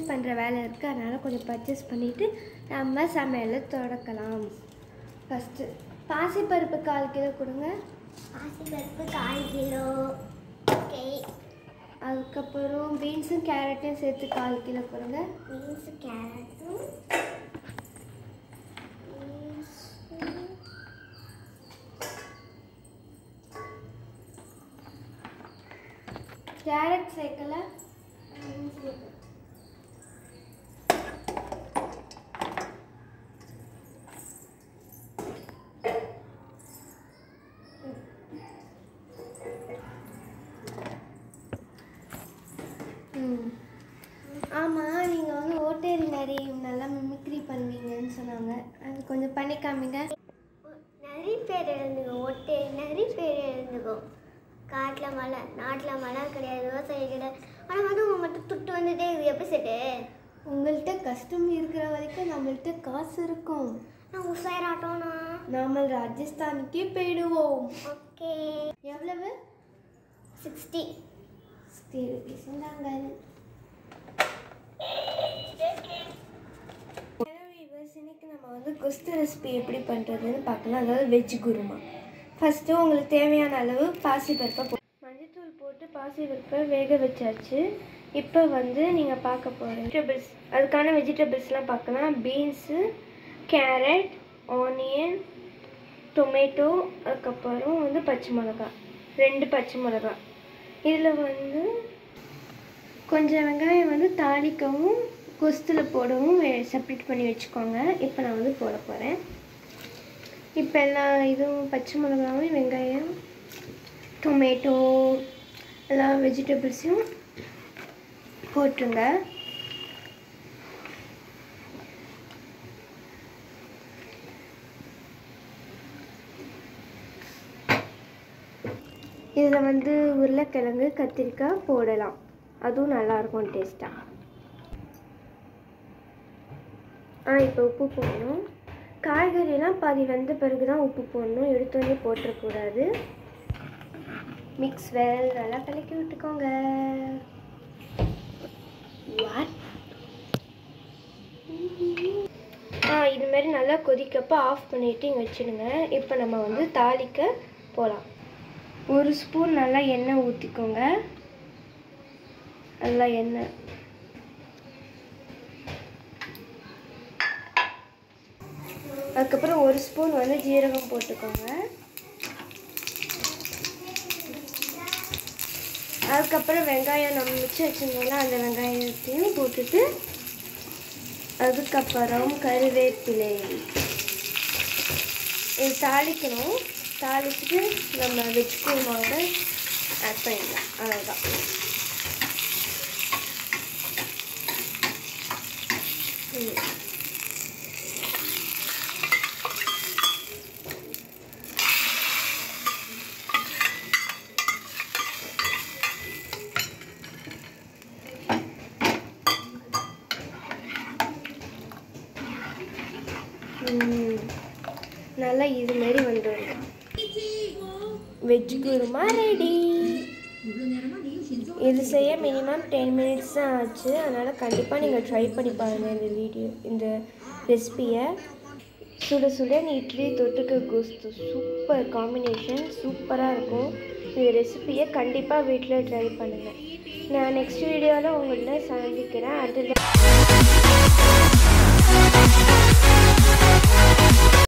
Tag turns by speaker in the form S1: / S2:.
S1: பண்ணுற வேலை இருக்குது அதனால் கொஞ்சம் பர்ச்சேஸ் பண்ணிவிட்டு நம்ம சமையலை தொடக்கலாம் ஃபஸ்ட்டு பாசிப்பருப்பு கால் கிலோ கொடுங்க
S2: பாசிப்பருப்பு கால் கிலோ ஓகே
S1: அதுக்கப்புறம் பீன்ஸும் கேரட்டையும் சேர்த்து கால் கிலோ கொடுங்க
S2: பீன்ஸு கேரட்டும்
S1: கேரட் சேர்க்கல ம் ஆமாம் நீங்கள் வந்து ஓட்டேரி நிறைய நல்லா மிமிக்ரி பண்ணுவீங்கன்னு சொன்னாங்க அது கொஞ்சம் பண்ணி காமிங்க
S2: நிறைய பேர் எழுந்துக்கோ ஒட்டே நிறைய பேர் எழுந்துக்கோ காட்டில் மழை நாட்டில் மழை கிடையாது விவசாயம் கிடையாது ஆனால் வந்து உங்க மட்டும் துட்டு வந்துட்டே இது எப்படி செட்டு
S1: உங்கள்கிட்ட கஷ்டம் இருக்கிற வரைக்கும் நம்மள்ட்ட காசு இருக்கும்
S2: நான் உசாராட்டோண்ணா
S1: நாம ராஜஸ்தானுக்கே போயிடுவோம்
S2: ஓகே
S1: எவ்வளவு
S2: சிக்ஸ்டி
S1: சிக்ஸ்டி ருபீஸ் தாங்க இன்னைக்கு நம்ம வந்து குஸ்து ரெசிபி எப்படி பண்ணுறதுன்னு பார்க்கலாம் அதாவது வெஜ் குருமா ஃபஸ்ட்டு உங்களுக்கு தேவையான அளவு பாசிப்பருப்பை போ மஞ்சத்தூள் போட்டு பாசிப்பருப்பை வேக வச்சாச்சு இப்போ வந்து நீங்கள் பார்க்க போகிற வெஜிடபிள்ஸ் அதுக்கான வெஜிடபிள்ஸ்லாம் பார்க்கலாம் பீன்ஸு கேரட் ஆனியன் டொமேட்டோ அதுக்கப்புறம் வந்து பச்சை மிளகாய் ரெண்டு பச்சை மிளகாய் இதில் வந்து கொஞ்சம் வெங்காயம் வந்து தாளிக்கவும் கொஸ்தில் போடவும் செப்பரேட் பண்ணி வச்சுக்கோங்க இப்போ நான் வந்து போட போகிறேன் இப்போ எல்லா இதுவும் பச்சை மிளகாவும் வெங்காயம் டொமேட்டோ எல்லா வெஜிடபிள்ஸையும் போட்டுருங்க இதில் வந்து உருளைக்கிழங்கு கத்திரிக்காய் போடலாம் அதுவும் நல்லாயிருக்கும் டேஸ்ட்டாக ஆ இப்போ உப்பு போடணும் காய்கறிலாம் பாதி வெந்த பிறகு தான் உப்பு போடணும் எடுத்தோடனே போட்டுறக்கூடாது மிக்ஸ் வெல் நல்லா கலக்கி விட்டுக்கோங்க வாட் ஆ இது மாதிரி நல்லா கொதிக்கப்போ ஆஃப் பண்ணிவிட்டு இங்கே வச்சுடுங்க இப்போ நம்ம வந்து தாளிக்க போகலாம் ஒரு ஸ்பூன் நல்லா எண்ணெய் ஊற்றிக்கோங்க நல்லா எண்ணெய் அதுக்கப்புறம் ஒரு ஸ்பூன் வந்து ஜீரகம் போட்டுக்கோங்க அதுக்கப்புறம் வெங்காயம் நம்ம மிச்சம் வச்சுருந்தோம்ல அந்த வெங்காயத்தையும் போட்டுட்டு அதுக்கப்புறம் கருவேப்பிலை இது தாளிக்கணும் தாளிச்சுட்டு நம்ம வெஜ் குருமாவோட ஆட் பண்ணிடலாம் அவ்வளோதான் ம் ம். நல்லா இது மாதிரி வந்துடும் வெஜ் குருமா ரெடி இது செய்ய மினிமம் டென் மினிட்ஸ் தான் ஆச்சு அதனால் கண்டிப்பாக நீங்கள் ட்ரை பண்ணி பாருங்கள் இந்த வீடியோ இந்த ரெசிபியை சுட சுட நீ இட்லி தொட்டுக்க கோஸ்து சூப்பர் காம்பினேஷன் சூப்பராக இருக்கும் இந்த ரெசிபியை கண்டிப்பாக வீட்டில் ட்ரை பண்ணுங்கள் நான் நெக்ஸ்ட் வீடியோவில் உங்கள்கிட்ட சந்திக்கிறேன் அதில்